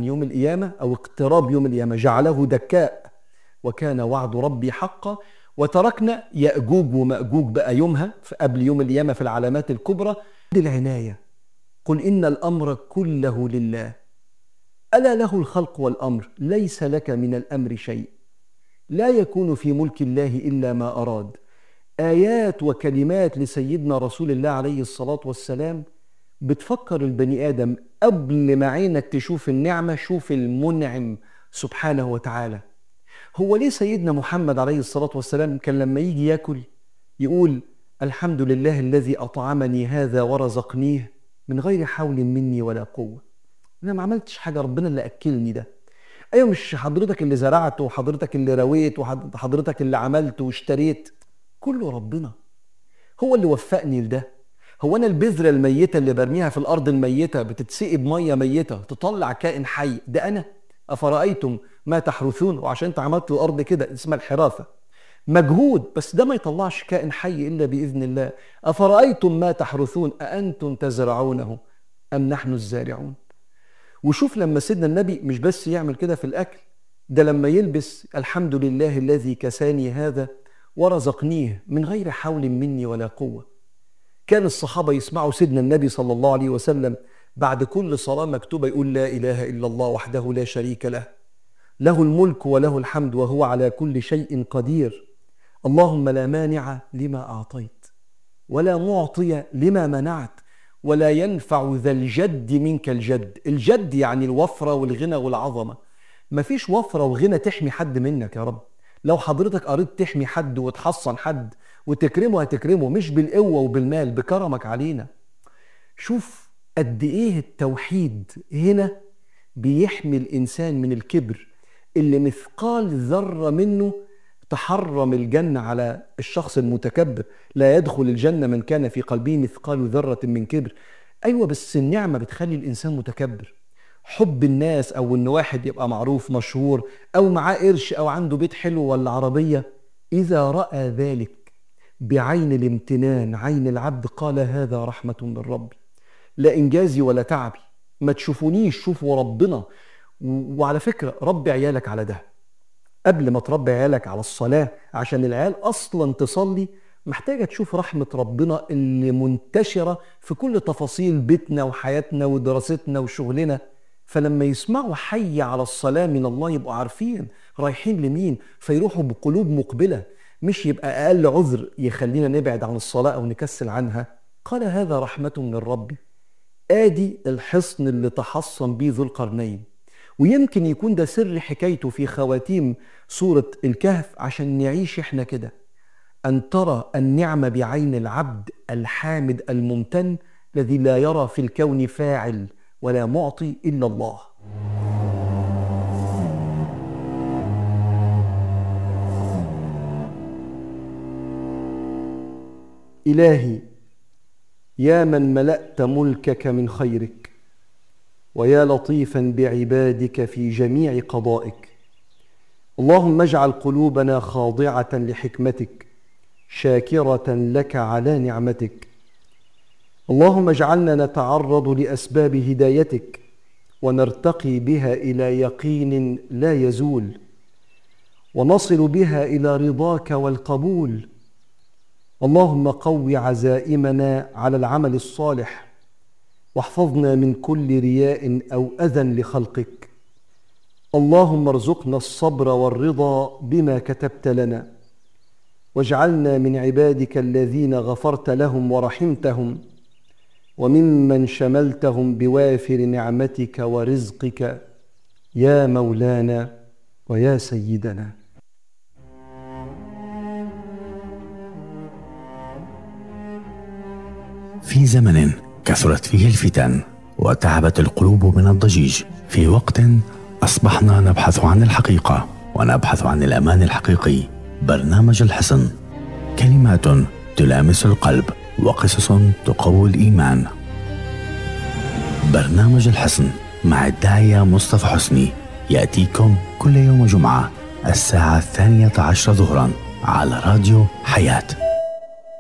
عن يوم القيامة أو اقتراب يوم القيامة جعله دكاء وكان وعد ربي حقا وتركنا يأجوج ومأجوج بقى يومها قبل يوم القيامة في العلامات الكبرى العناية قل إن الأمر كله لله ألا له الخلق والأمر ليس لك من الأمر شيء لا يكون في ملك الله إلا ما أراد آيات وكلمات لسيدنا رسول الله عليه الصلاة والسلام بتفكر البني آدم قبل ما عينك تشوف النعمة شوف المنعم سبحانه وتعالى هو ليه سيدنا محمد عليه الصلاة والسلام كان لما يجي ياكل يقول الحمد لله الذي أطعمني هذا ورزقنيه من غير حول مني ولا قوة أنا ما عملتش حاجة ربنا اللي أكلني ده أيوة مش حضرتك اللي زرعت وحضرتك اللي رويت وحضرتك اللي عملت واشتريت كله ربنا هو اللي وفقني لده هو انا البذره الميته اللي برميها في الارض الميته بتتسقي بميه ميته تطلع كائن حي ده انا افرايتم ما تحرثون وعشان انت عملت الارض كده اسمها الحراثه مجهود بس ده ما يطلعش كائن حي الا باذن الله افرايتم ما تحرثون اانتم تزرعونه ام نحن الزارعون وشوف لما سيدنا النبي مش بس يعمل كده في الاكل ده لما يلبس الحمد لله الذي كساني هذا ورزقنيه من غير حول مني ولا قوه كان الصحابه يسمعوا سيدنا النبي صلى الله عليه وسلم بعد كل صلاه مكتوبه يقول لا اله الا الله وحده لا شريك له له الملك وله الحمد وهو على كل شيء قدير اللهم لا مانع لما اعطيت ولا معطي لما منعت ولا ينفع ذا الجد منك الجد الجد يعني الوفره والغنى والعظمه مفيش وفره وغنى تحمي حد منك يا رب لو حضرتك قريت تحمي حد وتحصن حد وتكرمه هتكرمه مش بالقوه وبالمال بكرمك علينا شوف قد ايه التوحيد هنا بيحمي الانسان من الكبر اللي مثقال ذره منه تحرم الجنه على الشخص المتكبر لا يدخل الجنه من كان في قلبه مثقال ذره من كبر ايوه بس النعمه بتخلي الانسان متكبر حب الناس او ان واحد يبقى معروف مشهور او معاه قرش او عنده بيت حلو ولا عربيه اذا راى ذلك بعين الامتنان عين العبد قال هذا رحمه من ربي لا انجازي ولا تعبي ما تشوفونيش شوفوا ربنا وعلى فكره ربي عيالك على ده قبل ما تربي عيالك على الصلاه عشان العيال اصلا تصلي محتاجه تشوف رحمه ربنا اللي منتشره في كل تفاصيل بيتنا وحياتنا ودراستنا وشغلنا فلما يسمعوا حي على الصلاة من الله يبقوا عارفين رايحين لمين فيروحوا بقلوب مقبلة مش يبقى أقل عذر يخلينا نبعد عن الصلاة أو نكسل عنها قال هذا رحمة من ربي آدي الحصن اللي تحصن به ذو القرنين ويمكن يكون ده سر حكايته في خواتيم سورة الكهف عشان نعيش احنا كده أن ترى النعمة بعين العبد الحامد الممتن الذي لا يرى في الكون فاعل ولا معطي الا الله الهي يا من ملات ملكك من خيرك ويا لطيفا بعبادك في جميع قضائك اللهم اجعل قلوبنا خاضعه لحكمتك شاكره لك على نعمتك اللهم اجعلنا نتعرض لاسباب هدايتك ونرتقي بها الى يقين لا يزول ونصل بها الى رضاك والقبول اللهم قو عزائمنا على العمل الصالح واحفظنا من كل رياء او اذى لخلقك اللهم ارزقنا الصبر والرضا بما كتبت لنا واجعلنا من عبادك الذين غفرت لهم ورحمتهم وممن شملتهم بوافر نعمتك ورزقك يا مولانا ويا سيدنا في زمن كثرت فيه الفتن وتعبت القلوب من الضجيج في وقت اصبحنا نبحث عن الحقيقه ونبحث عن الامان الحقيقي برنامج الحصن كلمات تلامس القلب وقصص تقوي الإيمان برنامج الحصن مع الداعية مصطفى حسني يأتيكم كل يوم جمعة الساعة الثانية عشر ظهرا على راديو حياه